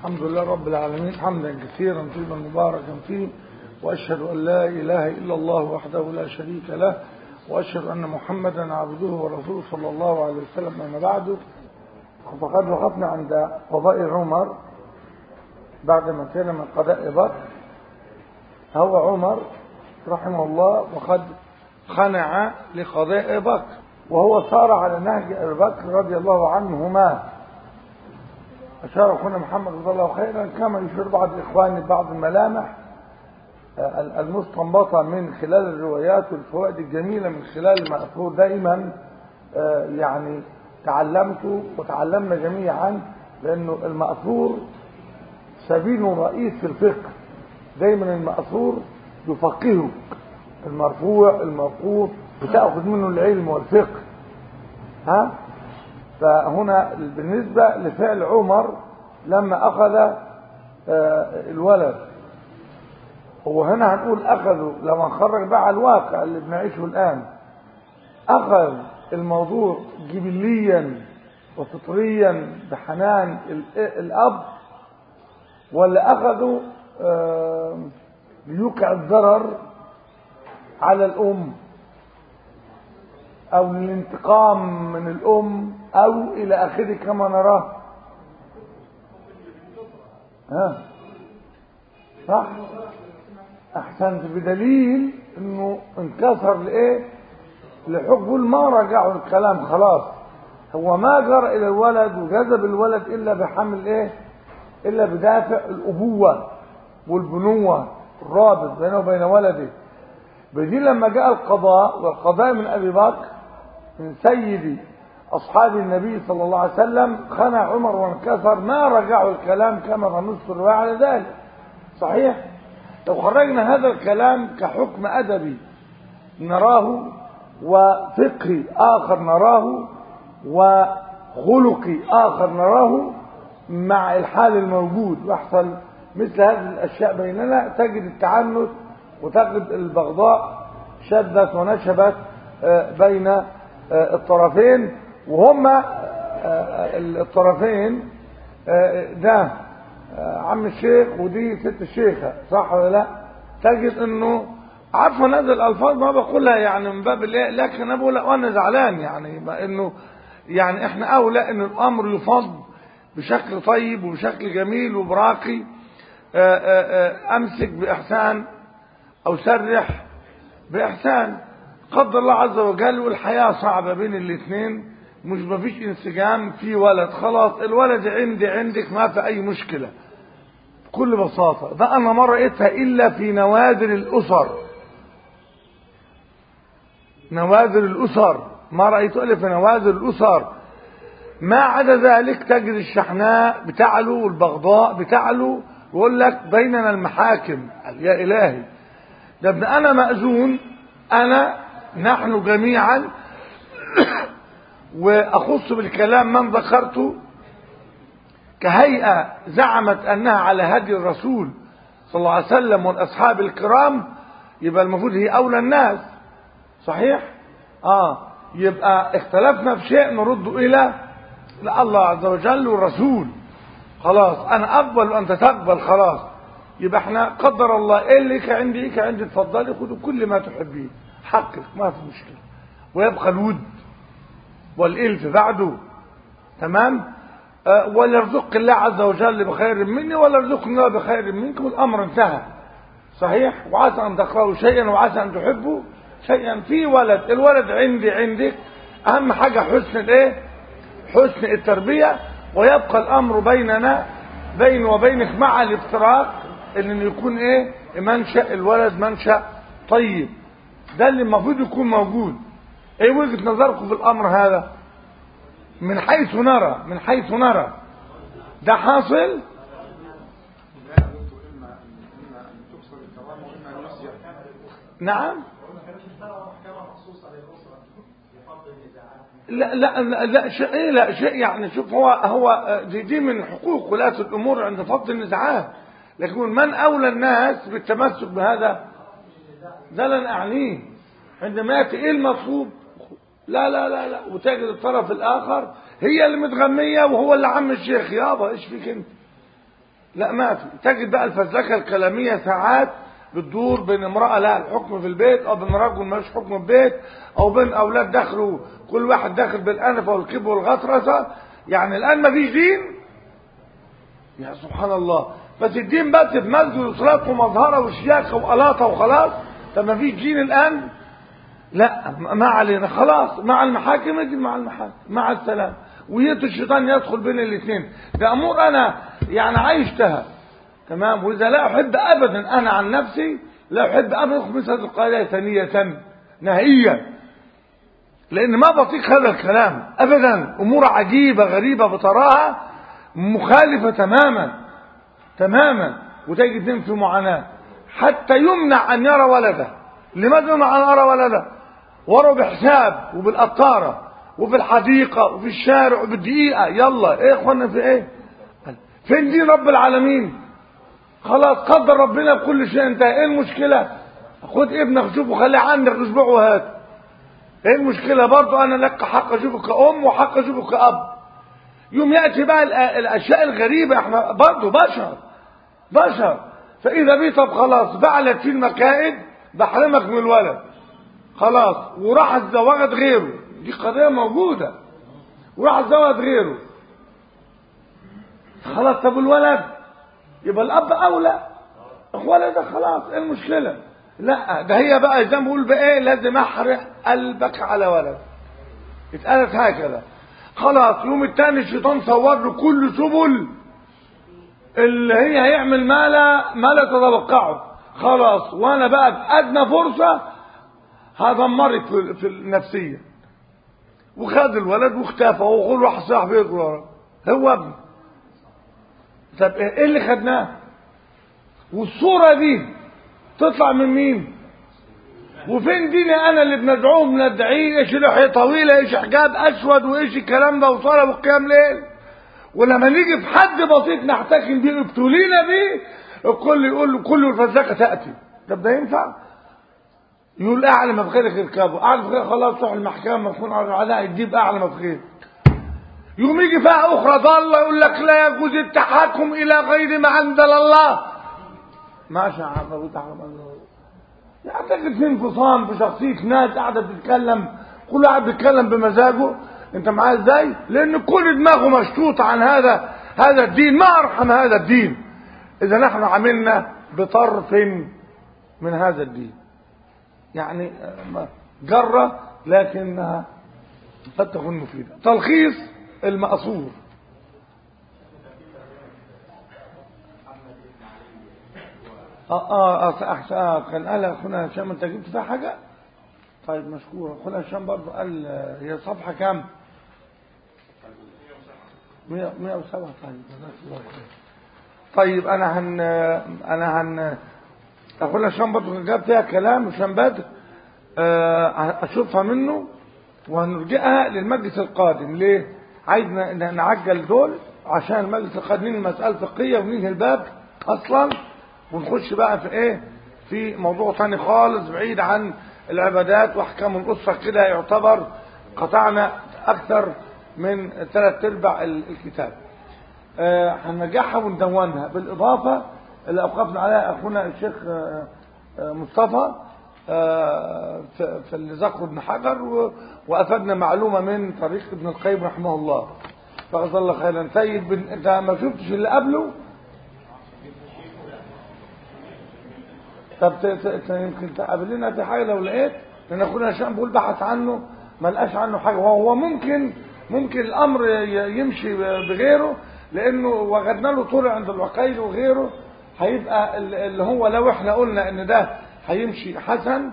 الحمد لله رب العالمين حمدا كثيرا طيبا مباركا فيه وأشهد أن لا إله إلا الله وحده لا شريك له وأشهد أن محمدا عبده ورسوله صلى الله عليه وسلم أما بعد فقد وقفنا عند قضاء عمر بعدما كان من قضاء بكر هو عمر رحمه الله وقد خنع لقضاء بكر وهو صار على نهج أبي بكر رضي الله عنهما أشار أخونا محمد رضي الله خيرا كما يشير بعض إخواني بعض الملامح المستنبطة من خلال الروايات والفوائد الجميلة من خلال المأثور دائما يعني تعلمت وتعلمنا جميعا لأنه المأثور سبيل رئيس في الفقه دايما المأثور يفقهك المرفوع الموقوف بتأخذ منه العلم والفقه ها فهنا بالنسبة لفعل عمر لما أخذ الولد هو هنا هنقول أخذوا لما نخرج بقى على الواقع اللي بنعيشه الآن أخذ الموضوع جبليا وفطريا بحنان الأب ولا أخذوا ليوقع الضرر على الأم أو للانتقام من الأم أو إلى آخره كما نراه ها صح أحسنت بدليل إنه انكسر لإيه لحب ما رجعوا الكلام خلاص هو ما جرى إلى الولد وجذب الولد إلا بحمل إيه إلا بدافع الأبوة والبنوة الرابط بينه وبين ولده بدي لما جاء القضاء والقضاء من أبي بكر من سيد أصحاب النبي صلى الله عليه وسلم خنع عمر وانكسر ما رجعوا الكلام كما نص الرواية على ذلك صحيح لو خرجنا هذا الكلام كحكم أدبي نراه وفقهي آخر نراه وخلقي آخر نراه مع الحال الموجود ويحصل مثل هذه الأشياء بيننا تجد التعنت وتجد البغضاء شدت ونشبت بين الطرفين وهما الطرفين ده عم الشيخ ودي ست الشيخة صح ولا لا تجد انه عارفه هذه الالفاظ ما بقولها يعني من باب الايه لكن انا بقول وانا زعلان يعني انه يعني احنا اولى ان الامر يفض بشكل طيب وبشكل جميل وبراقي امسك باحسان او سرح باحسان قدر الله عز وجل والحياه صعبه بين الاثنين مش مفيش انسجام في ولد خلاص الولد عندي عندك ما في اي مشكله بكل بساطه ده انا ما رايتها الا في نوادر الاسر نوادر الاسر ما رايته الا في نوادر الاسر ما عدا ذلك تجد الشحناء بتعلو والبغضاء بتعلو ويقول لك بيننا المحاكم يا الهي ده ابن انا مأذون انا نحن جميعا واخص بالكلام من ذكرته كهيئة زعمت انها على هدي الرسول صلى الله عليه وسلم والاصحاب الكرام يبقى المفروض هي اولى الناس صحيح اه يبقى اختلفنا في شيء نرده الى الله عز وجل والرسول خلاص انا اقبل وانت تقبل خلاص يبقى احنا قدر الله ايه اللي لك عندي ايه عندي اتفضلي خدوا كل ما تحبين حقك ما في مشكله ويبقى الود والالف بعده تمام أه وليرزق الله عز وجل بخير مني وليرزقني الله بخير منكم الامر انتهى صحيح وعسى ان تكرهوا شيئا وعسى ان تحبوا شيئا في ولد الولد عندي عندك اهم حاجه حسن الايه حسن التربيه ويبقى الامر بيننا بين وبينك مع الافتراق ان يكون ايه منشا الولد منشا طيب ده اللي المفروض يكون موجود ايه وجهه نظركم في الامر هذا من حيث نرى من حيث نرى ده حاصل نعم لا لا لا, لا شيء إيه لا شيء يعني شوف هو هو دي, دي من حقوق ولاة الامور عند فض النزاعات لكن من اولى الناس بالتمسك بهذا ده لن اعنيه عندما ياتي ايه المطلوب لا لا لا لا وتجد الطرف الاخر هي اللي متغميه وهو اللي عم الشيخ يابا ايش فيك انت لا ما في تجد بقى الفزلكه الكلاميه ساعات بتدور بين امراه لها الحكم في البيت او بين رجل ملوش حكم في البيت او بين اولاد دخلوا كل واحد داخل بالانفه والكب والغطرسه يعني الان ما فيش دين يا سبحان الله بس الدين بس في مسجد وصلاه ومظهره وشياكه وقلاطه وخلاص طب ما فيش دين الان لا ما علينا خلاص مع المحاكم اجي مع المحاكم مع السلام ويت الشيطان يدخل بين الاثنين ده امور انا يعني عايشتها تمام واذا لا احب ابدا انا عن نفسي لا احب ابدا ادخل مثل القضايا ثانيه نهائيا لان ما بطيق هذا الكلام ابدا امور عجيبه غريبه بتراها مخالفه تماما تماما وتجد اثنين في معاناه حتى يمنع ان يرى ولده لماذا يمنع ان يرى ولده وروا بحساب وبالقطاره وفي الحديقه وفي الشارع وبالدقيقه يلا ايه يا اخوانا في ايه فين دين رب العالمين خلاص قدر ربنا بكل شيء انت ايه المشكله خد ابنك شوفه خليه عندك اسبوع وهات ايه المشكله برضه انا لك حق اشوفك كأم وحق اشوفك كأب يوم ياتي بقى الاشياء الغريبه احنا برضه بشر بشر فاذا بيه طب خلاص فعلت في المكائد بحرمك من الولد خلاص وراح اتزوجت غيره دي قضيه موجوده وراح اتزوج غيره خلاص طب الولد يبقى الاب اولى ولد خلاص ايه المشكله لا ده هي بقى زي ما بقول بقى ايه لازم احرق قلبك على ولد اتقالت هكذا خلاص يوم التاني الشيطان صور له كل سبل اللي هي هيعمل ما لا ما لا تتوقعه خلاص وانا بقى بادنى فرصه هدمرك في, في النفسيه وخد الولد واختفى وقول واحد صاحبي يجري وراه هو ابني طب ايه اللي خدناه والصوره دي تطلع من مين وفين ديني انا اللي بندعوه بندعيه ايش لحيه طويله ايش حجاب اسود وايش الكلام ده وصلاه وقيام ليل ولما نيجي في حد بسيط نحتكم بيه ابتلينا بيه الكل يقول له كل الفزاكه تاتي طب ده ينفع يقول اعلى ما بخيرك اركبه اعلى ما بخيرك خلاص تروح المحكمه تكون على يجيب اعلى ما بخير يقوم يجي فيها اخرى ضاله يقول لك لا يجوز التحاكم الى غير ما انزل الله ما شاء الله تعالى يعتقد في انفصام في شخصيه ناس قاعده بتتكلم كل واحد بيتكلم بمزاجه انت معايا ازاي لان كل دماغه مشطوط عن هذا هذا الدين ما ارحم هذا الدين اذا نحن عملنا بطرف من هذا الدين يعني جرة لكنها قد تكون مفيدة تلخيص المأثور اه اه اه, آه كان قال اخونا هشام انت جبت فيها حاجه طيب مشكور اخونا هشام برضه قال هي صفحه كام 107 طيب طيب انا هن انا هن اخونا هشام برضه جاب فيها كلام هشام بدر آه اشوفها منه وهنرجعها للمجلس القادم ليه عايز نعجل دول عشان المجلس القادم ننهي مسألة فقهية وننهي الباب اصلا ونخش بقى في ايه في موضوع ثاني خالص بعيد عن العبادات واحكام الاسره كده يعتبر قطعنا اكثر من ثلاث ارباع الكتاب آه هنرجعها وندونها بالاضافه اللي اوقفنا عليها اخونا الشيخ آه مصطفى آه في اللي ذكره ابن حجر وافدنا معلومه من طريق ابن القيم رحمه الله فجزا الله خيرا سيد بن انت ما شفتش اللي قبله طب يمكن تقابل لنا في حاجه لو لقيت لان اخونا هشام بيقول بحث عنه ما لقاش عنه حاجه وهو ممكن ممكن الامر يمشي بغيره لانه وجدنا له طرق عند العقيل وغيره هيبقى اللي هو لو احنا قلنا ان ده هيمشي حسن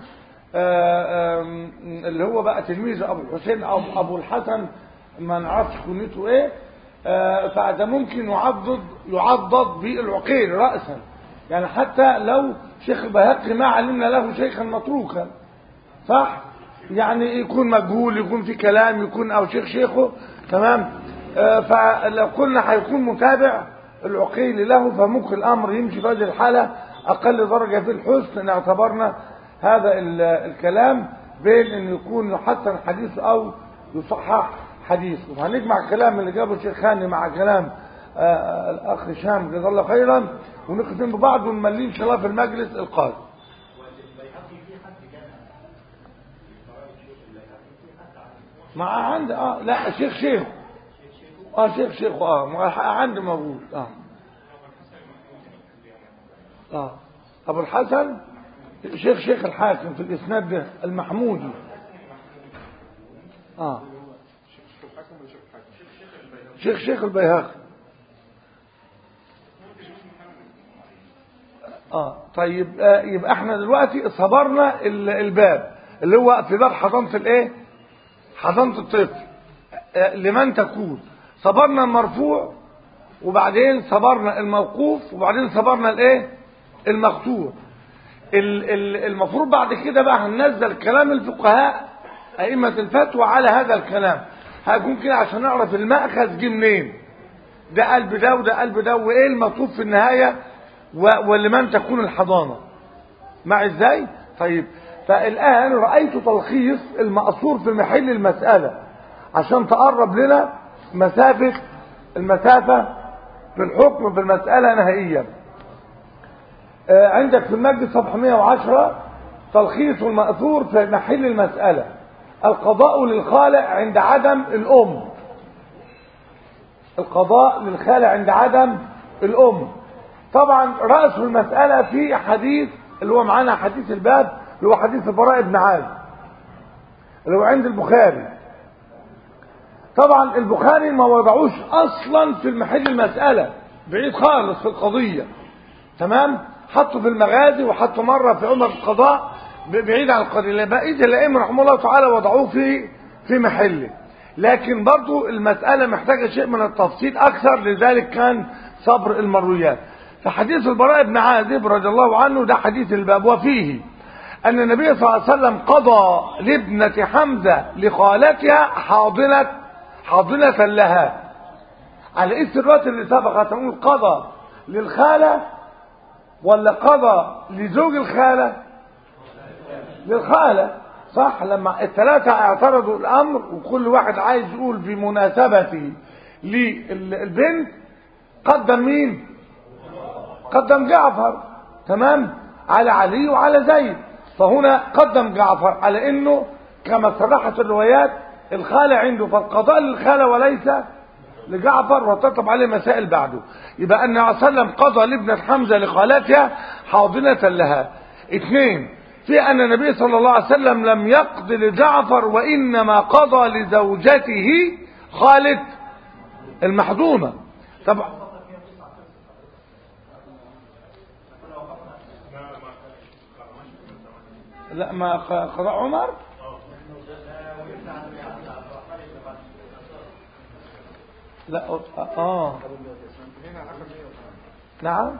اللي هو بقى تلميذ ابو الحسين او ابو الحسن ما نعرفش كنيته ايه فده ممكن يعضد يعضد بالعقيل راسا يعني حتى لو شيخ البيهقي ما علمنا له شيخا متروكا صح يعني يكون مجهول يكون في كلام يكون او شيخ شيخه تمام آه فلو قلنا هيكون متابع العقيل له فممكن الامر يمشي في هذه الحاله اقل درجه في الحسن ان اعتبرنا هذا الكلام بين ان يكون يحسن حديث او يصحح حديث وهنجمع الكلام اللي جابه الشيخ خاني مع كلام آه الاخ هشام جزاه الله خيرا ونختم ببعض ونمليه ان شاء الله في المجلس القادم مع عندي اه لا شيخ شيخ اه شيخ شيخ اه مع- عندي موجود اه اه ابو الحسن شيخ شيخ الحاكم في الاسناد ده المحمودي اه شيخ شيخ البيهقي اه طيب آه يبقى احنا دلوقتي صبرنا ال- الباب اللي هو في باب حضانه الايه حضانه الطفل آه لمن تكون صبرنا المرفوع وبعدين صبرنا الموقوف وبعدين صبرنا الايه المقطوع ال- ال- المفروض بعد كده بقى هننزل كلام الفقهاء ائمه الفتوى على هذا الكلام هيكون كده عشان نعرف المأخذ جه منين ده قلب ده وده قلب ده وايه المطلوب في النهايه و- ولمن تكون الحضانه مع ازاي طيب فالان رايت تلخيص المأثور في محل المساله عشان تقرب لنا مسافه المسافه في الحكم في المساله نهائيا آه، عندك في المجد صفحه 110 تلخيص المأثور في محل المساله القضاء للخالع عند عدم الام القضاء للخالع عند عدم الام طبعا رأس المسألة في حديث اللي هو معانا حديث الباب اللي هو حديث البراء بن عازب اللي هو عند البخاري طبعا البخاري ما وضعوش اصلا في المحل المسألة بعيد خالص في القضية تمام حطوا في المغازي وحطوا مرة في عمر القضاء ب- بعيد عن القضية بقية الأئمة رحمه الله تعالى وضعوه في في محله لكن برضو المسألة محتاجة شيء من التفصيل أكثر لذلك كان صبر المرويات فحديث البراء بن عازب رضي الله عنه ده حديث الباب وفيه أن النبي صلى الله عليه وسلم قضى لابنة حمزة لخالتها حاضنة حاضنة لها على اسم الرواية اللي سبقت نقول قضى للخالة ولا قضى لزوج الخالة للخالة صح لما الثلاثة اعترضوا الأمر وكل واحد عايز يقول بمناسبته للبنت قدم مين قدم جعفر تمام على علي وعلى زيد فهنا قدم جعفر على انه كما صرحت الروايات الخالة عنده فالقضاء للخالة وليس لجعفر وترتب عليه مسائل بعده يبقى ان عليه وسلم قضى لابنة حمزة لخالتها حاضنة لها اثنين في ان النبي صلى الله عليه وسلم لم يقض لجعفر وانما قضى لزوجته خالد المحضونة طبعا لا ما ق- قضاء عمر لا اه نعم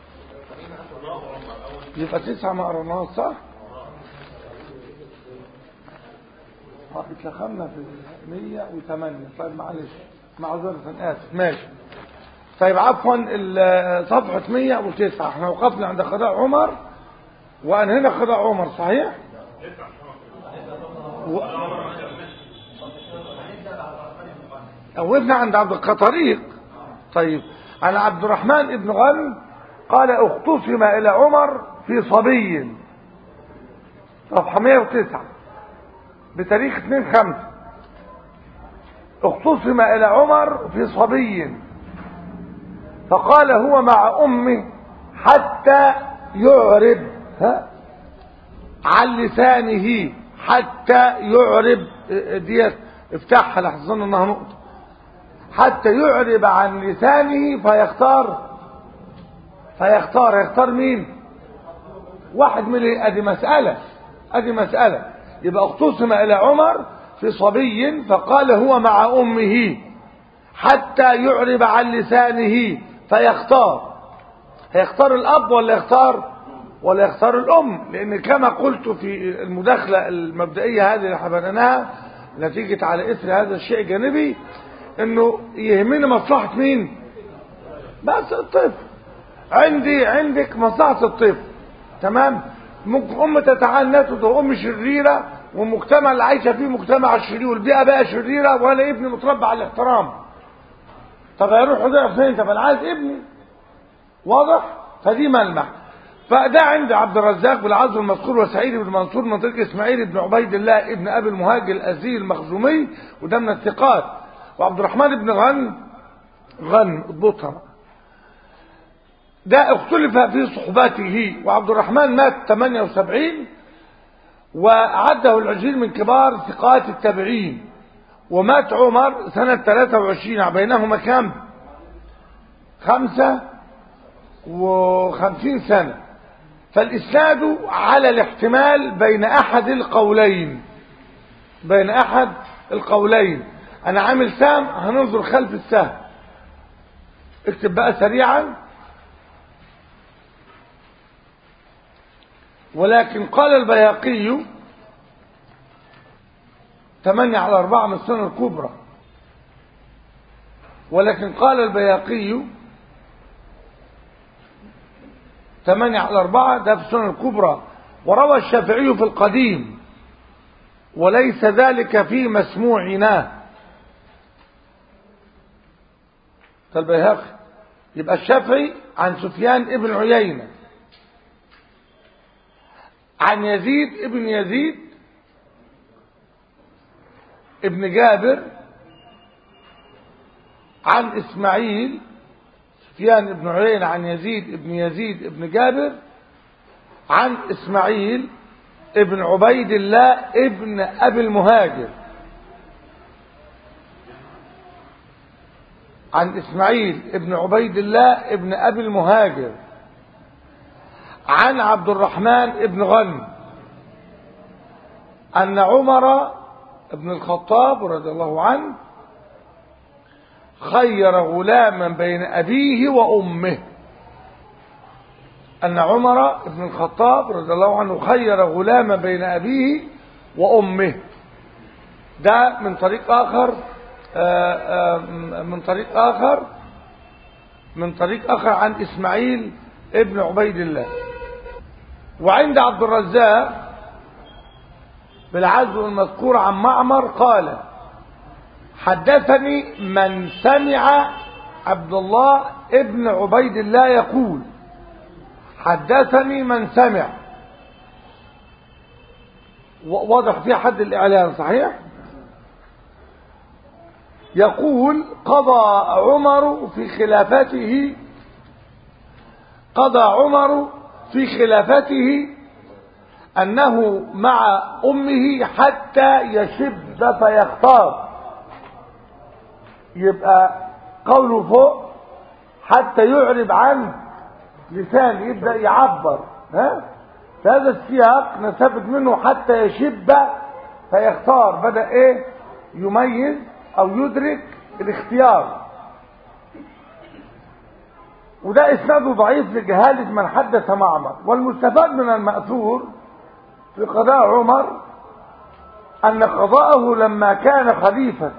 يبقى تسعة ما قرناها صح؟ اه اتلخمنا في 108 طيب معلش معذرة اسف ماشي طيب عفوا ال- صفحة 109 احنا وقفنا عند قضاء عمر وانهينا قضاء عمر صحيح؟ و... وقفنا عند عبد القطريق طيب عن عبد الرحمن بن غنم قال اختصم الى عمر في صبي صفحة 109 بتاريخ 2 5 اختصم الى عمر في صبي فقال هو مع امه حتى يعرب ها عن لسانه حتى يعرب ديت افتحها لحظنا انها نقطة حتى يعرب عن لسانه فيختار فيختار يختار مين واحد من ال- ادي مسألة ادي مسألة يبقى اختصم الى عمر في صبي فقال هو مع امه حتى يعرب عن لسانه فيختار هيختار الاب ولا يختار ولا يختار الام لان كما قلت في المداخله المبدئيه هذه اللي حبرناها نتيجه على اثر هذا الشيء الجانبي انه يهمني مصلحه مين بس الطفل عندي عندك مصلحه الطفل تمام ممكن ام تتعنت وتبقى ام شريره والمجتمع اللي عايشه فيه مجتمع شرير والبيئه بقى شريره وانا ابني متربى على الاحترام طب هيروح يضيع فين طب انا عايز ابني واضح فدي ملمح فده عند عبد الرزاق بالعزو المذكور وسعيد بن منصور من طريق اسماعيل بن عبيد الله ابن ابي المهاجر الازي المخزومي وده من الثقات وعبد الرحمن بن غن غن اضبطها ده اختلف في صحبته وعبد الرحمن مات 78 وعده العجيل من كبار ثقات التابعين ومات عمر سنة 23 بينهما كم خمسة وخمسين سنة فالإسناد على الاحتمال بين أحد القولين بين أحد القولين أنا عامل سهم هننظر خلف السهم اكتب بقى سريعا ولكن قال البياقي ثمانية على أربعة من السنة الكبرى ولكن قال البياقي ثمانية على أربعة ده في السنة الكبرى وروى الشافعي في القديم وليس ذلك في مسموعنا البيهقي يبقى الشافعي عن سفيان ابن عيينة عن يزيد ابن يزيد ابن جابر عن اسماعيل سفيان بن عيينة عن يزيد ابن يزيد ابن جابر عن اسماعيل ابن عبيد الله ابن ابي المهاجر عن اسماعيل ابن عبيد الله ابن ابي المهاجر عن عبد الرحمن ابن غنم ان عمر ابن الخطاب رضي الله عنه خير غلاما بين أبيه وأمه أن عمر بن الخطاب رضي الله عنه خير غلاما بين أبيه وأمه ده من طريق آخر من طريق آخر من طريق آخر عن إسماعيل ابن عبيد الله وعند عبد الرزاق بالعزو المذكور عن معمر قال حدثني من سمع عبد الله ابن عبيد الله يقول حدثني من سمع واضح في حد الإعلان صحيح يقول قضى عمر في خلافته قضى عمر في خلافته أنه مع أمه حتى يشب فيختار يبقى قوله فوق حتى يعرب عن لسان يبدأ يعبر ها في هذا السياق نستفد منه حتى يشب فيختار بدأ ايه يميز او يدرك الاختيار وده اسناده ضعيف لجهالة من حدث معمر والمستفاد من المأثور في قضاء عمر أن قضاءه لما كان خليفة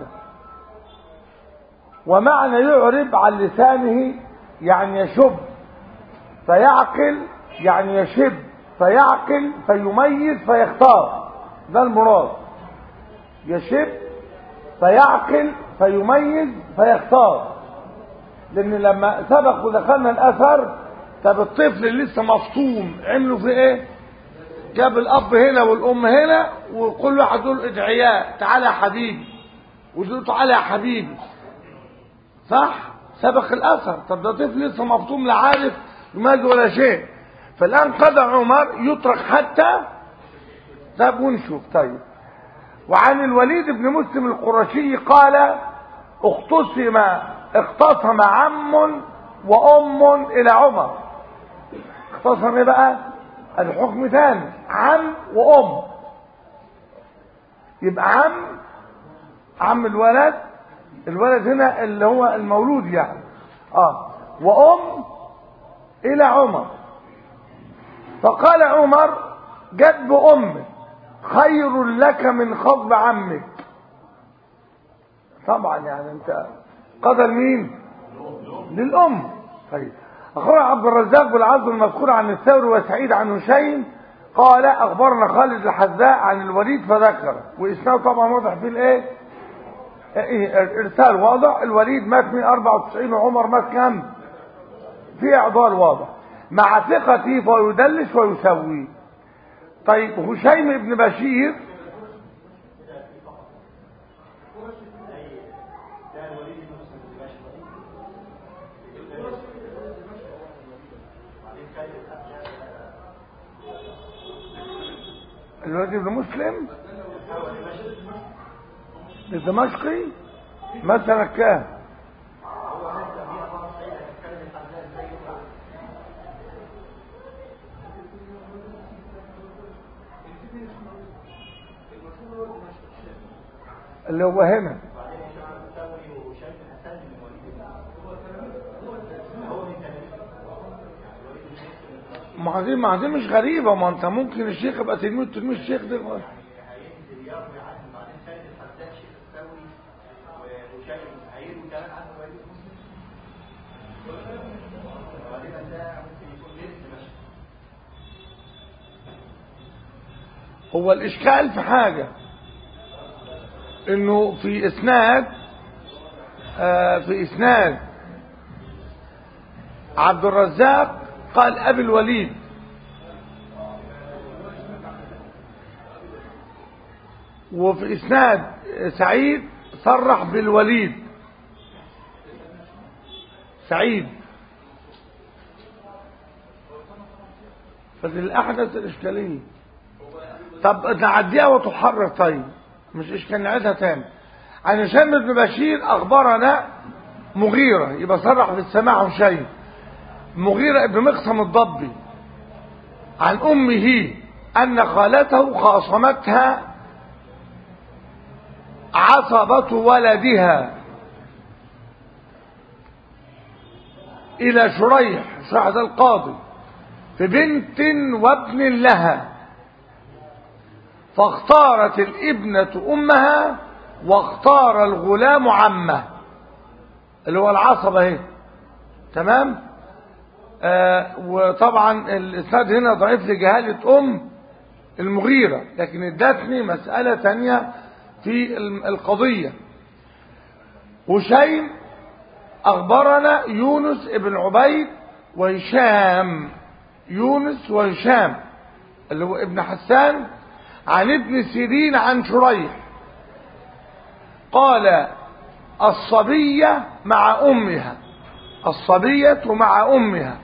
ومعنى يعرب عن لسانه يعني يشب فيعقل يعني يشب فيعقل فيميز فيختار ده المراد يشب فيعقل فيميز فيختار لان لما سبق ودخلنا الاثر طب الطفل اللي لسه مفطوم عملوا في ايه جاب الاب هنا والام هنا وكل واحد يقول ادعياء تعالى يا حبيبي ويقول تعالى يا حبيبي صح سبق الاثر طب ده طفل لسه مفطوم لا عارف يميز ولا شيء فالان قضى عمر يترك حتى طب ونشوف طيب وعن الوليد بن مسلم القرشي قال اختصم اختصم عم وام الى عمر اختصم ايه بقى الحكم ثاني عم وام يبقى عم عم الولد الولد هنا اللي هو المولود يعني اه وام الى عمر فقال عمر جد امك خير لك من خطب عمك طبعا يعني انت قضى لمين للام طيب اخبر عبد الرزاق بالعبد المذكور عن الثوري وسعيد عن هشيم قال اخبرنا خالد الحذاء عن الوليد فذكر واسناده طبعا واضح فيه الايه ايه الارسال واضح الوليد مات 194 وعمر مات كام في اعضال واضح مع ثقته فيدلس ويسوي طيب هشيم بن بشير الوليد بن مسلم الدمشقي مثلا كام اللي هو هنا ما دي ما دي مش غريبة ما انت ممكن الشيخ يبقى تلميذ تلميذ الشيخ ده هو الاشكال في حاجة انه في اسناد آه في اسناد عبد الرزاق قال ابي الوليد وفي اسناد سعيد صرح بالوليد سعيد فدي الاحدث الاشكاليه طب نعديها وتحرر طيب مش اشكال نعيدها تاني عن هشام بن بشير اخبرنا مغيرة يبقى صرح بالسماع شيء مغيرة ابن مقسم الضبي عن امه ان خالته خاصمتها عصبة ولدها الى شريح شريح ده القاضي في بنت وابن لها فاختارت الابنة امها واختار الغلام عمه اللي هو العصبة اهي تمام آه وطبعا الاسناد هنا ضعيف لجهالة ام المغيرة لكن ادتني مسألة تانية في القضية وشيم اخبرنا يونس ابن عبيد وهشام يونس وهشام اللي هو ابن حسان عن ابن سيرين عن شريح قال الصبية مع أمها الصبية مع أمها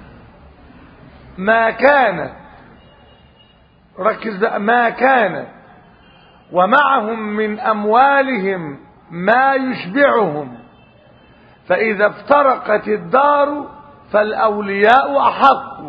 ما كانت ركز بقى ما كانت ومعهم من أموالهم ما يشبعهم فإذا افترقت الدار فالأولياء أحق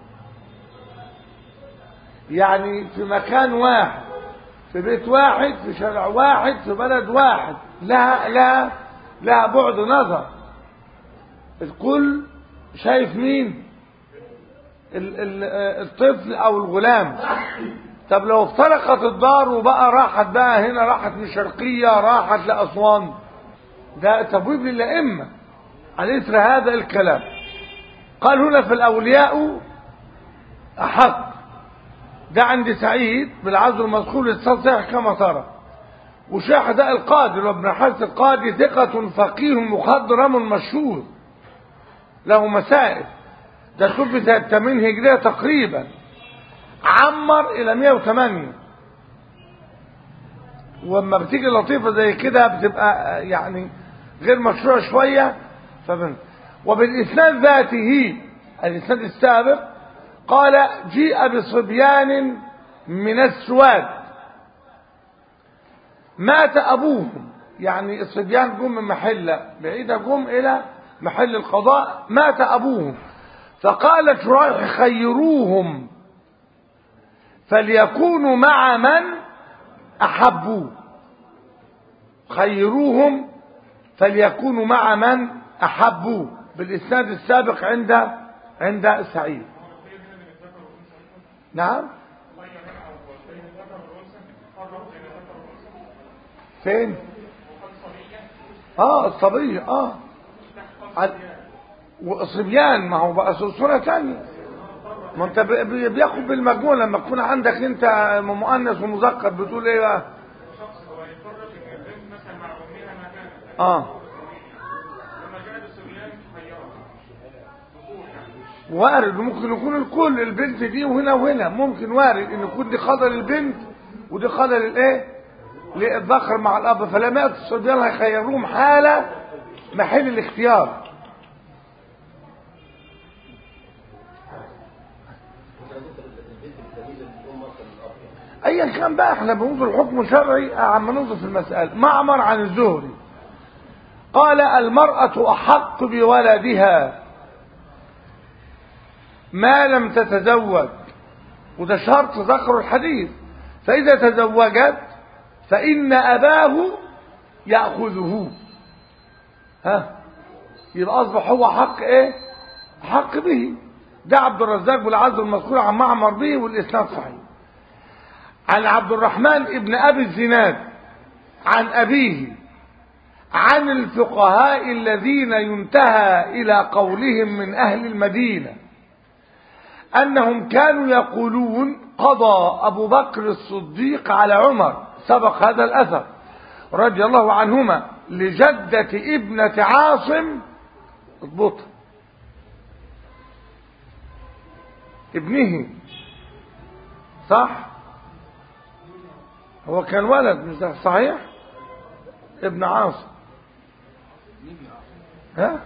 يعني في مكان واحد في بيت واحد في شارع واحد في بلد واحد لها لها لها بعد نظر الكل شايف مين ال ال الطفل او الغلام طب لو افترقت الدار وبقى راحت بقى هنا راحت من الشرقية راحت لأسوان ده تبويب للأئمة على إثر هذا الكلام قال هنا في الأولياء أحق ده عند سعيد بالعزل المدخول الصحيح كما ترى وشيخ ده القاضي وابن حارث القاضي ثقة فقيه مخضرم مشهور له مسائل ده توفي سنة 80 هجرية تقريبا عمر إلى 108 واما بتيجي لطيفة زي كده بتبقى يعني غير مشروع شوية فبن وبالإسناد ذاته الإسناد السابق قال جيء بصبيان من السواد مات أبوهم يعني الصبيان جم من محلة بعيدة جم إلى محل القضاء مات أبوهم فقال شريح خيروهم فليكونوا مع من أحبوا خيروهم فليكونوا مع من أحبوا بالإسناد السابق عند عند سعيد نعم فين اه الصبية اه وصبيان ما هو بقى صورة تانية ما انت بياخد بالمجموع لما تكون عندك انت مؤنث ومذكر بتقول ايه بقى اه وارد ممكن يكون الكل البنت دي وهنا وهنا ممكن وارد ان يكون دي قدر البنت ودي قدر الايه للذكر مع الاب فلما ياتي الصبيان هيخيروهم حاله محل الاختيار ايا كان بقى احنا بننظر الحكم الشرعي عم ننظر في المسألة معمر عن الزهري قال المرأة احق بولدها ما لم تتزوج وده شرط ذكر الحديث فاذا تزوجت فان اباه ياخذه ها يبقى اصبح هو حق ايه حق به ده عبد الرزاق بالعز المذكور عن معمر به والاسناد صحيح عن عبد الرحمن ابن ابي الزناد عن ابيه عن الفقهاء الذين ينتهى الى قولهم من اهل المدينه انهم كانوا يقولون قضى ابو بكر الصديق على عمر سبق هذا الاثر رضي الله عنهما لجده ابنه عاصم اضبطها ابنه صح هو كان ولد مش ده صحيح ابن عاصم ها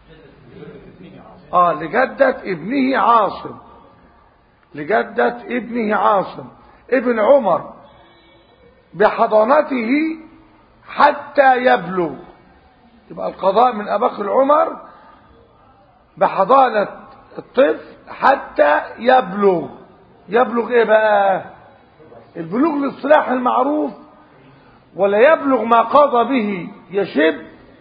اه لجدة ابنه عاصم لجدة ابنه عاصم ابن عمر بحضانته حتى يبلغ يبقى القضاء من أبكر عمر بحضانة الطفل حتى يبلغ يبلغ ايه بقى البلوغ للصلاح المعروف ولا يبلغ ما قضى به يشب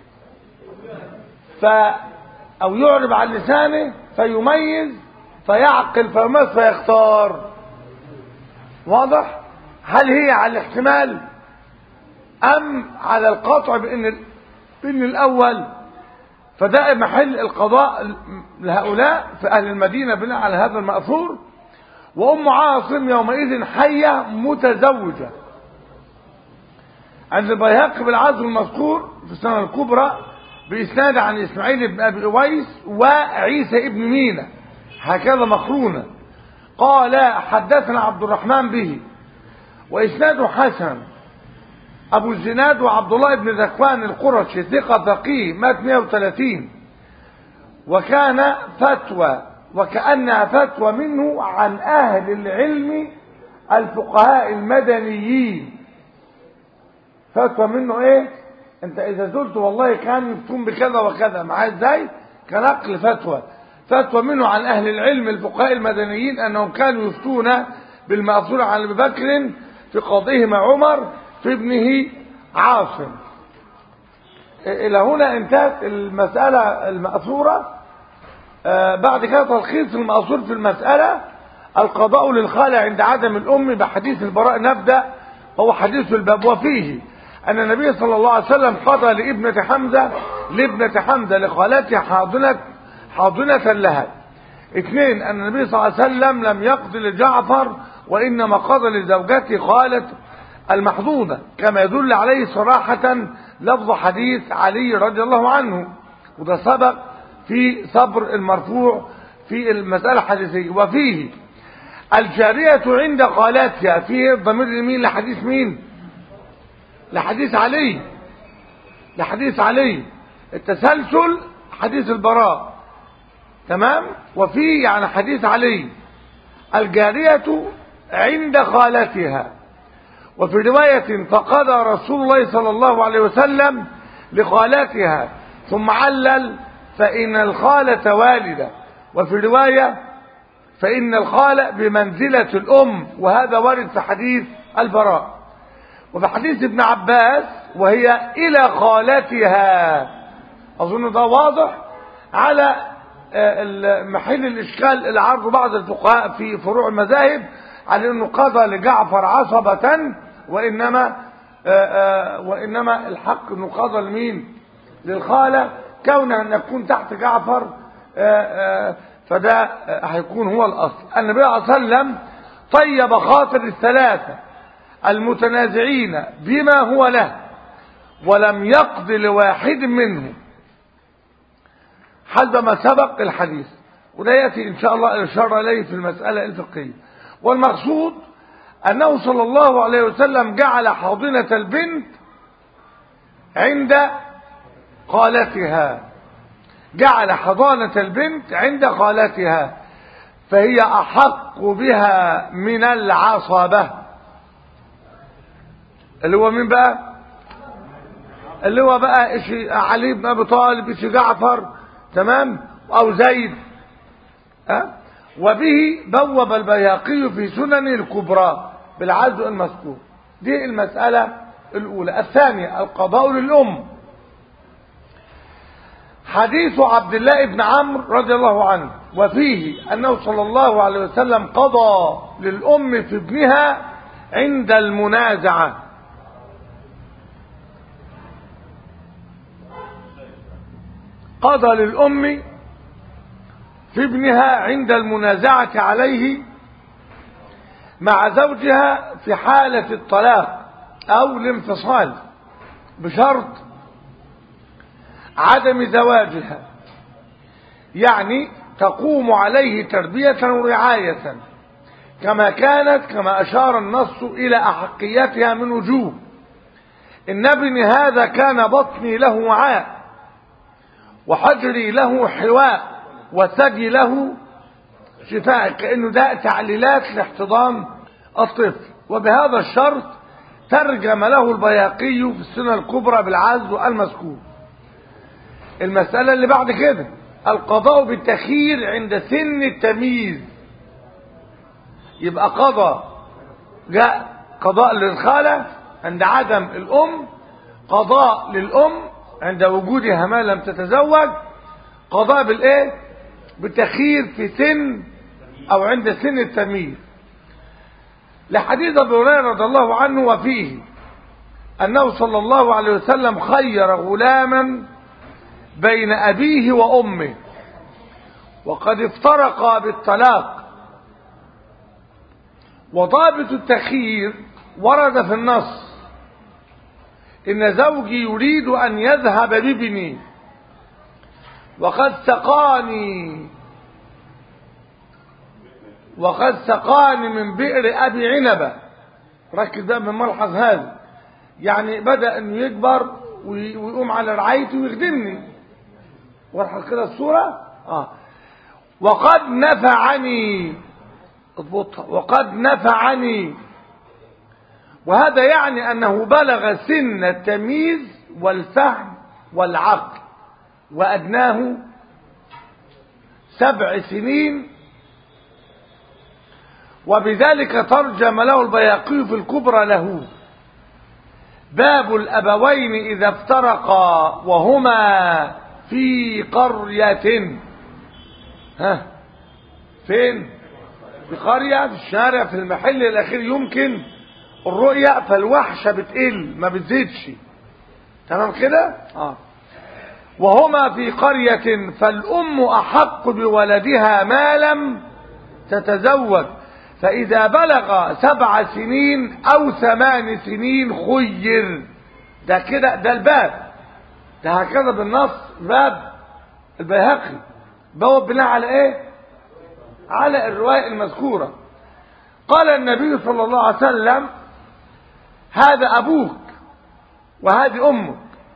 ف او يعرب عن لسانه فيميز فيعقل فيميز فيختار واضح هل هي على الاحتمال ام على القطع بان بان الاول فده محل القضاء لهؤلاء في اهل المدينه بناء على هذا الماثور وام عاصم يومئذ حيه متزوجه عند البيهقي بالعزم المذكور في السنه الكبرى بإسناد عن إسماعيل بن أبي أويس وعيسى ابن مينا هكذا مقرونة قال حدثنا عبد الرحمن به وإسناده حسن أبو الزناد وعبد الله بن ذكوان القرشي ثقة ثقيه مات 130 وكان فتوى وكأنها فتوى منه عن أهل العلم الفقهاء المدنيين فتوى منه ايه انت اذا زلت والله كان يفتون بكذا وكذا معاه ازاي كنقل فتوى فتوى منه عن اهل العلم الفقهاء المدنيين انهم كانوا يفتون بالمأثور عن ابي بكر في قضيه مع عمر في ابنه عاصم الى هنا انتهت المسألة المأثورة آه بعد كده تلخيص المأثور في المسألة القضاء للخالع عند عدم الأم بحديث البراء نبدأ هو حديث الباب وفيه أن النبي صلى الله عليه وسلم قضى لابنة حمزة لابنة حمزة لخالتها حاضنة حاضنة لها اثنين أن النبي صلى الله عليه وسلم لم يقضي لجعفر وإنما قضى لزوجته خالة المحظوظة كما يدل عليه صراحة لفظ حديث علي رضي الله عنه وده سبق في صبر المرفوع في المسألة الحديثية وفيه الجارية عند خالاتها فيه الضمير لمين لحديث مين لحديث علي لحديث علي التسلسل حديث البراء تمام وفي يعني حديث علي الجارية عند خالتها وفي رواية فقضى رسول الله صلى الله عليه وسلم لخالتها ثم علل فإن الخالة والدة وفي رواية فإن الخالة بمنزلة الأم وهذا وارد في حديث البراء وفي حديث ابن عباس وهي إلى خالتها أظن ده واضح على محل الإشكال اللي عرضه بعض الفقهاء في فروع المذاهب على أنه قضى لجعفر عصبة وإنما وإنما الحق أنه قضى لمين للخالة كونه أن يكون تحت جعفر فده هيكون هو الأصل النبي صلى الله عليه وسلم طيب خاطر الثلاثة المتنازعين بما هو له ولم يقض لواحد منهم حسب ما سبق الحديث وده يأتي إن شاء الله الإشارة إليه في المسألة الفقهية والمقصود أنه صلى الله عليه وسلم جعل حاضنة البنت عند قالتها جعل حضانة البنت عند قالتها فهي أحق بها من العصبة اللي هو مين بقى اللي هو بقى إشي علي بن أبي طالب إشي جعفر تمام أو زيد أه؟ وبه بوب البياقي في سنن الكبرى بالعزو المذكور دي المسألة الأولى الثانية القضاء للأم حديث عبد الله بن عمرو رضي الله عنه وفيه أنه صلى الله عليه وسلم قضى للأم في ابنها عند المنازعة قضى للأم في ابنها عند المنازعة عليه مع زوجها في حالة الطلاق أو الانفصال بشرط عدم زواجها يعني تقوم عليه تربية ورعاية كما كانت كما أشار النص إلى أحقيتها من وجوه إن ابن هذا كان بطني له وعاء وحجري له حواء وثدي له شفاء كأنه ده تعليلات لاحتضان الطفل وبهذا الشرط ترجم له البياقي في السنة الكبرى بالعزو المذكور المسألة اللي بعد كده القضاء بالتخيير عند سن التمييز يبقى قضى جاء قضاء للخالة عند عدم الأم قضاء للأم عند وجودها ما لم تتزوج قضاء بالايه بالتخيير في سن او عند سن التمييز لحديث ابي هريره رضي الله عنه وفيه انه صلى الله عليه وسلم خير غلاما بين ابيه وامه وقد افترقا بالطلاق وضابط التخيير ورد في النص إن زوجي يريد أن يذهب بابني وقد سقاني وقد سقاني من بئر أبي عنبة ركز ده من ملحظ هذا يعني بدأ أنه يكبر ويقوم على رعايته ويخدمني واضحة كده الصورة آه. وقد نفعني اضبطها وقد نفعني وهذا يعني أنه بلغ سن التمييز والفهم والعقل وأدناه سبع سنين وبذلك ترجم له البياقي في الكبرى له باب الأبوين إذا افترقا وهما في قرية ها فين في قرية في الشارع في المحل الأخير يمكن الرؤية فالوحشة بتقل ما بتزيدش تمام كده اه وهما في قرية فالأم أحق بولدها ما لم تتزوج فإذا بلغ سبع سنين أو ثمان سنين خير ده كده ده الباب ده هكذا بالنص باب البيهقي بواب بناء على ايه على الرواية المذكورة قال النبي صلى الله عليه وسلم هذا أبوك وهذه أمك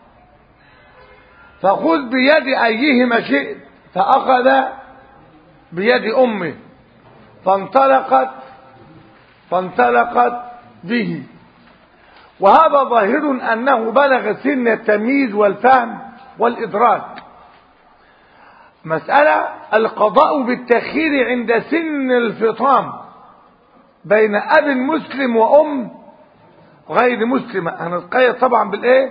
فخذ بيد أيهما شئت فأخذ بيد أمه فانطلقت فانطلقت به وهذا ظاهر أنه بلغ سن التمييز والفهم والإدراك مسألة القضاء بالتخيير عند سن الفطام بين أب مسلم وأم غير مسلمة هنتقيد طبعا بالإيه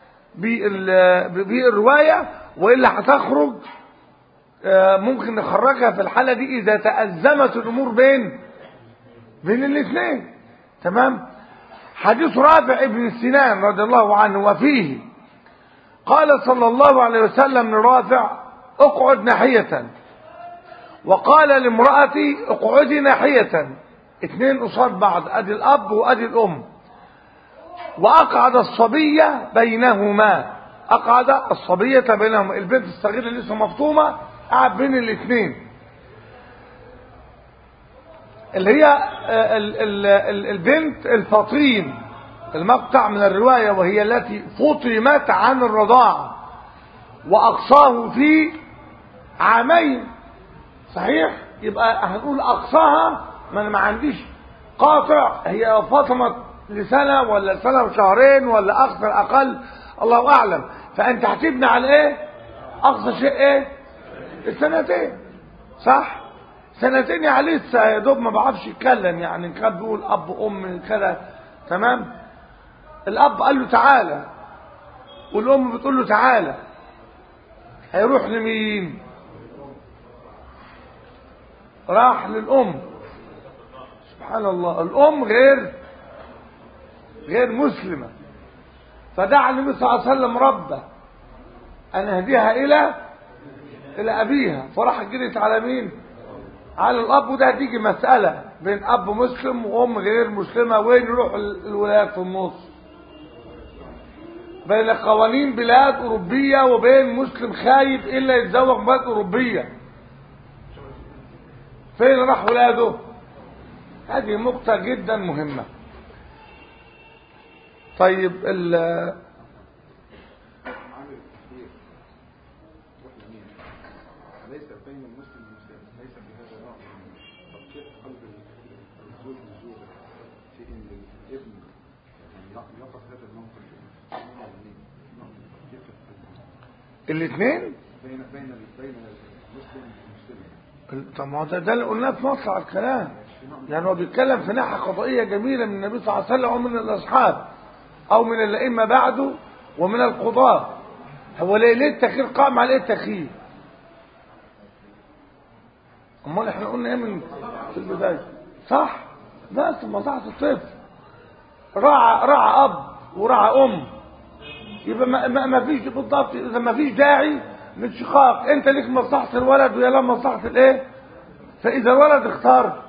بالرواية وإلا هتخرج ممكن نخرجها في الحالة دي إذا تأزمت الأمور بين بين الاثنين تمام حديث رافع ابن سنان رضي الله عنه وفيه قال صلى الله عليه وسلم لرافع اقعد ناحية وقال لامرأتي اقعدي ناحية اثنين قصاد بعض ادي الاب وادي الام وأقعد الصبية بينهما أقعد الصبية بينهما البنت الصغيرة اللي لسه مفطومة قعد بين الاثنين اللي هي ال ال ال البنت الفطيم المقطع من الرواية وهي التي فطمت عن الرضاعة وأقصاه في عامين صحيح يبقى هنقول أقصاها ما أنا ما عنديش قاطع هي فطمت لسنة ولا سنة وشهرين ولا أكثر أقل الله أعلم فأنت هتبني على إيه أقصى شيء إيه السنتين صح سنتين يعني لسه يا دوب ما بعرفش يتكلم يعني كان بيقول أب أم كده تمام الأب قال له تعالى والأم بتقول له تعالى هيروح لمين راح للأم سبحان الله الأم غير غير مسلمة فدعا النبي صلى الله عليه وسلم ربه أن يهديها إلى إلى أبيها فراح جريت على مين على الأب وده هتيجي مسألة بين أب مسلم وأم غير مسلمة وين يروح الولايات في النص بين قوانين بلاد أوروبية وبين مسلم خايف إلا يتزوج بلاد أوروبية فين راح ولاده هذه نقطة جدا مهمة طيب ال ليس بين المسلم والمسلم ليس في هذا نوع من تطبيق قلب الزوج للزوجة في ان الابن يعني يقف هذا الموقف نوع من نوع من تطبيق القلب الاثنين بين بين بين المسلم والمسلم طب ما هو ده ده اللي قلناه في مطلع الكلام يعني هو بيتكلم في ناحية قضائية جميلة من النبي صلى الله عليه وسلم ومن الأصحاب أو من الأئمة بعده ومن القضاة هو ليه ليه التخيير قام على ايه التخيير امال احنا قلنا ايه من في البداية صح بس مصلحة الطفل راعى راعى اب وراعى ام يبقى ما, ما, ما فيش بالضبط اذا ما فيش داعي للشقاق انت ليك مصلحة الولد ويا لا مصلحة الايه فاذا الولد اختار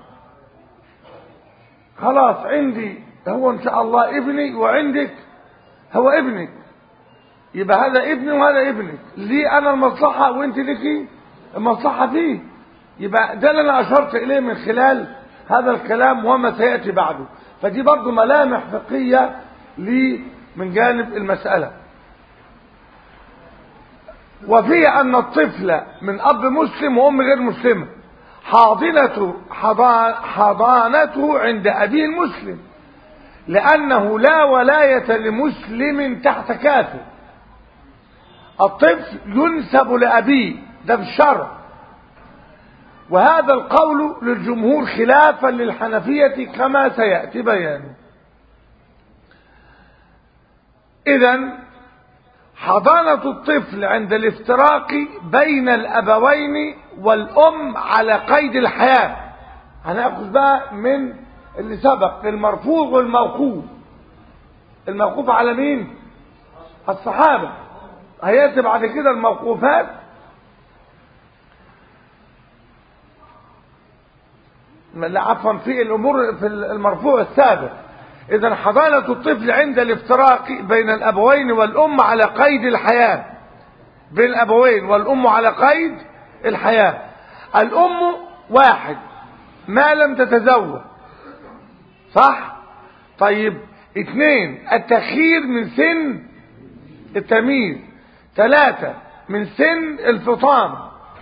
خلاص عندي هو ان شاء الله ابني وعندك هو ابنك يبقى هذا ابني وهذا ابنك ليه انا المصلحة وانت ليكي المصلحة فيه يبقى ده اللي انا اشرت اليه من خلال هذا الكلام وما سيأتي بعده فدي برضو ملامح فقهية لي من جانب المسألة وفي أن الطفل من أب مسلم وأم غير مسلمة حاضنته حضان حضانته عند أبيه المسلم لأنه لا ولاية لمسلم تحت كافر الطفل ينسب لأبيه ده في الشرع وهذا القول للجمهور خلافا للحنفية كما سيأتي بيانه إذا حضانة الطفل عند الافتراق بين الأبوين والأم على قيد الحياة هنأخذ بقى من اللي سبق المرفوع والموقوف الموقوف على مين الصحابة هيأتي بعد كده الموقوفات لا عفوا في الأمور في المرفوع السابق إذا حضانة الطفل عند الافتراق بين الأبوين والأم على قيد الحياة بين الأبوين والأم على قيد الحياة الأم واحد ما لم تتزوج صح طيب اثنين التخيير من سن التمييز ثلاثة من سن الفطام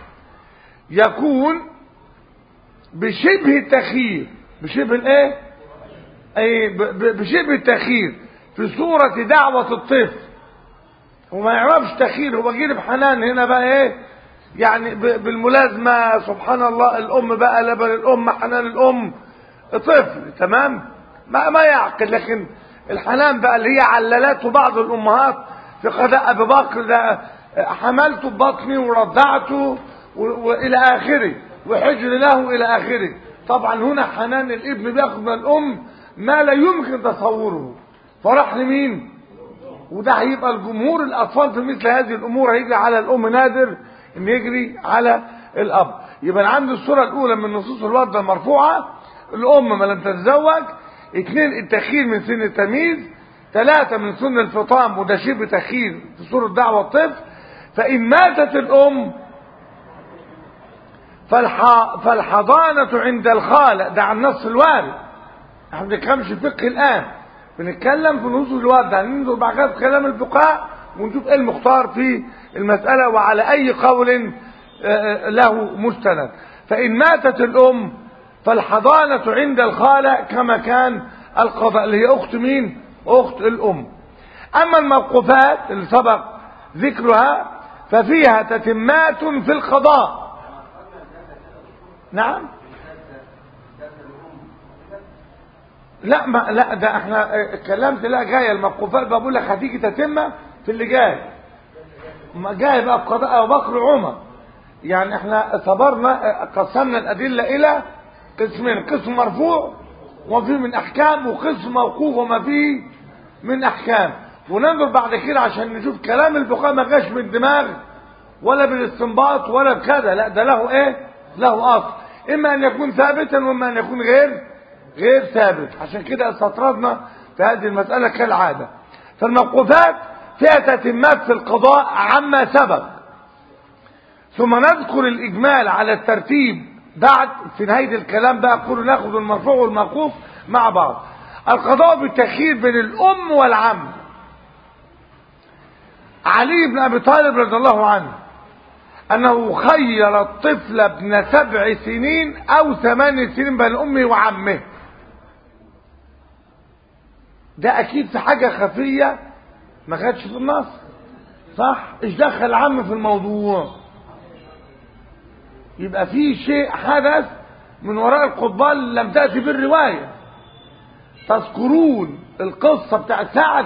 يكون بشبه التخيير بشبه الايه اي بشبه التخيير في صورة دعوة الطفل وما يعرفش تخيير هو جيل بحنان هنا بقى ايه يعني بالملازمة سبحان الله الام بقى لبن الام حنان الام طفل تمام ما ما يعقل لكن الحنان بقى اللي هي عللاته بعض الامهات في قضاء ابي بكر ده حملته ببطني ورضعته والى اخره وحجر له الى اخره طبعا هنا حنان الابن بياخد من الام ما لا يمكن تصوره فراح لمين وده هيبقى الجمهور الاطفال في مثل هذه الامور هيجي على الام نادر ان يجري على الاب يبقى عند الصوره الاولى من نصوص الوضع المرفوعه الام ما لم تتزوج اثنين التخيير من سن التمييز ثلاثة من سن الفطام وده شبه تخيل في صورة دعوة الطفل فإن ماتت الأم فالح... فالحضانة عند الخالق ده عن نص الوارد احنا ما بنتكلمش فقه الآن بنتكلم في نصوص الوارد هننظر بعد كده في كلام الفقهاء ونشوف ايه المختار في المسألة وعلى أي قول له مستند فإن ماتت الأم فالحضانة عند الخالق كما كان القضاء اللي هي أخت مين أخت الأم أما الموقوفات اللي سبق ذكرها ففيها تتمات في القضاء نعم لا ما لا ده احنا اتكلمت لا جايه الموقوفات بقول لك هتيجي تتمه في اللي جاي ما جاي بقى بقضاء ابو بكر وعمر يعني احنا صبرنا قسمنا الادله الى قسمين قسم مرفوع وفيه من احكام وقسم موقوف وما فيه من احكام وننظر بعد كده عشان نشوف كلام الفقهاء ما جاش من الدماغ ولا بالاستنباط ولا بكذا لا ده له ايه له اصل اما ان يكون ثابتا واما ان يكون غير غير ثابت عشان كده استطردنا في هذه المسألة كالعادة فالموقوفات فيها تتمات في القضاء عما سبق ثم نذكر الإجمال على الترتيب بعد في نهاية الكلام بقى أقول ناخذ المرفوع والموقوف مع بعض القضاء بالتخيير بين الأم والعم علي بن أبي طالب رضي الله عنه أنه خير الطفل ابن سبع سنين أو ثمان سنين بين أمه وعمه ده أكيد في حاجة خفية ما كانتش في النص صح ايش دخل العم في الموضوع يبقى في شيء حدث من وراء القضبان لم تأتي بالرواية تذكرون القصة بتاعت سعد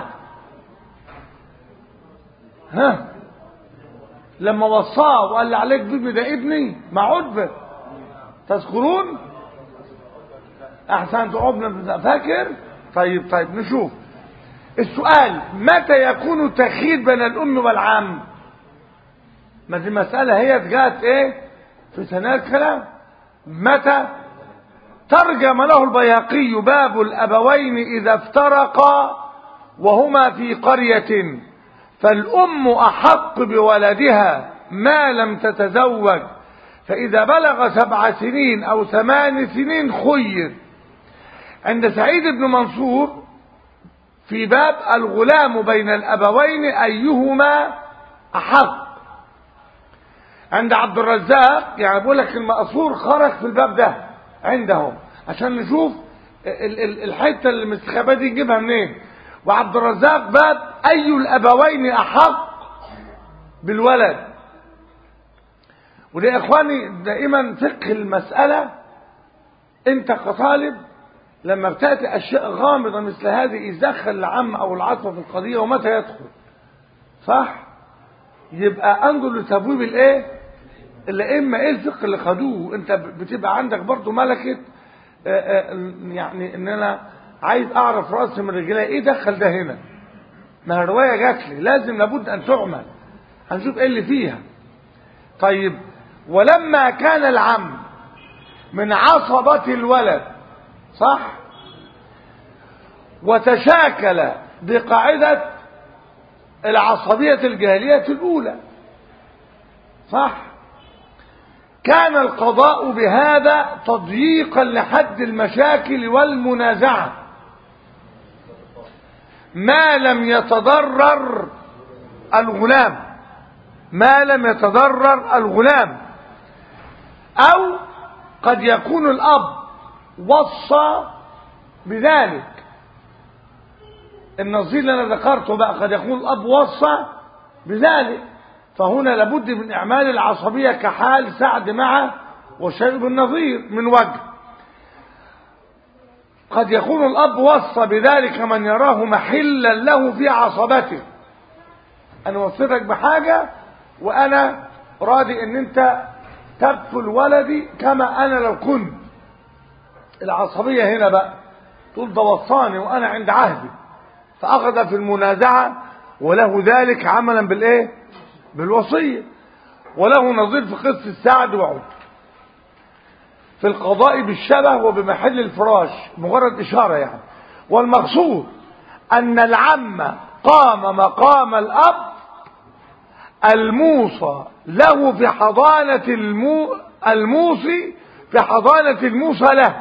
ها لما وصاه وقال لي عليك بابني ده ابني مع عتبة تذكرون احسنت عبنا فاكر طيب طيب نشوف السؤال متى يكون تخيير بين الام والعم ما دي مسألة هي جات ايه في ثناء الكلام متى ترجم له البياقي باب الابوين اذا افترقا وهما في قرية فالام احق بولدها ما لم تتزوج فاذا بلغ سبع سنين او ثمان سنين خير عند سعيد بن منصور في باب الغلام بين الابوين ايهما احق عند عبد الرزاق يعني بقول لك المأثور خرج في الباب ده عندهم عشان نشوف الحته اللي مستخبيه دي نجيبها منين وعبد الرزاق باب اي الابوين احق بالولد وده يا اخواني دائما فقه المساله انت كطالب لما بتاتي اشياء غامضه مثل هذه يدخل العم او العطف في القضيه ومتى يدخل صح يبقى انظر لتبويب الايه الائمه ايه الفقه اللي خدوه انت بتبقى عندك برضو ملكه آآ آآ يعني ان انا عايز اعرف راس من رجلها ايه دخل ده هنا ما الروايه جات لي لازم لابد ان تعمل هنشوف ايه اللي فيها طيب ولما كان العم من عصبة الولد صح وتشاكل بقاعدة العصبية الجاهلية الأولى صح كان القضاء بهذا تضييقا لحد المشاكل والمنازعة ما لم يتضرر الغلام ما لم يتضرر الغلام او قد يكون الاب وصى بذلك النظير اللي انا ذكرته بقى قد يكون الاب وصى بذلك فهنا لابد من اعمال العصبيه كحال سعد مع وشيء بالنظير من وجه قد يكون الاب وصى بذلك من يراه محلا له في عصبته انا وصيتك بحاجه وانا راضي ان انت تكفل ولدي كما انا لو كنت العصبيه هنا بقى تقول ده وصاني وانا عند عهدي فاخذ في المنازعه وله ذلك عملا بالايه بالوصيه وله نظير في قصه سعد وعود في القضاء بالشبه وبمحل الفراش مجرد اشاره يعني والمقصود أن العم قام مقام الأب الموصى له في حضانة المو الموصي في حضانة الموصى له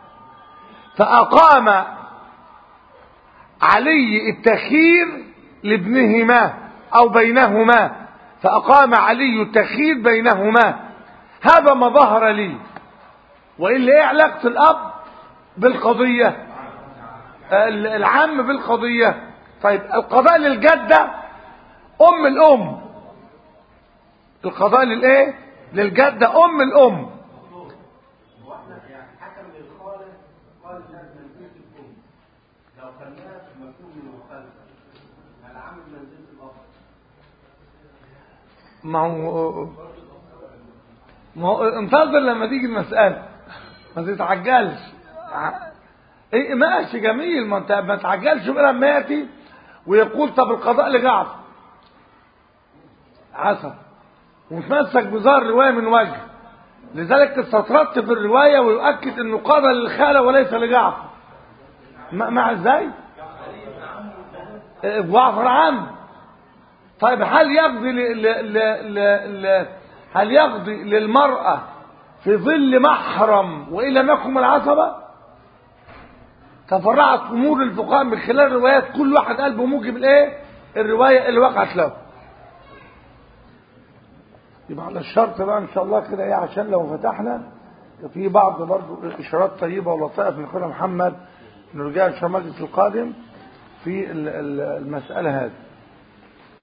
فأقام علي التخيير لابنهما أو بينهما فأقام علي التخيير بينهما هذا ما ظهر لي وإلا إيه علاقة الأب بالقضية العم بالقضية طيب القضاء للجدة أم الأم القضاء للإيه للجدة أم الأم هو احنا يعني حكم للخالق قال لا منزلة الأم لو خلاها في مفهوم المخالفة العام منزلة الأب ما هو ما هو انتظر لما تيجي المسألة ما تتعجلش ع- ايه ماشي جميل ما انت ما تتعجلش بقى لما ياتي ويقول طب القضاء لجعفر عسى وتمسك بظاهر الرواية من وجه لذلك استطردت في الرواية ويؤكد انه قضى للخالة وليس لجعفر ما- مع ازاي؟ إيه، جعفر عم طيب هل يقضي ل... ل... ل... ل... ل... هل يقضي للمرأة في ظل محرم وإن لم يكن من العصبة تفرعت أمور الفقهاء من خلال الروايات كل واحد قال بموجب الإيه الرواية اللي وقعت له يبقى على الشرط بقى إن شاء الله كده إيه عشان لو فتحنا في بعض برضو إشارات طيبة ولطائف من أخونا محمد نرجع إن شاء الله المجلس القادم في ال- ال- المسألة هذه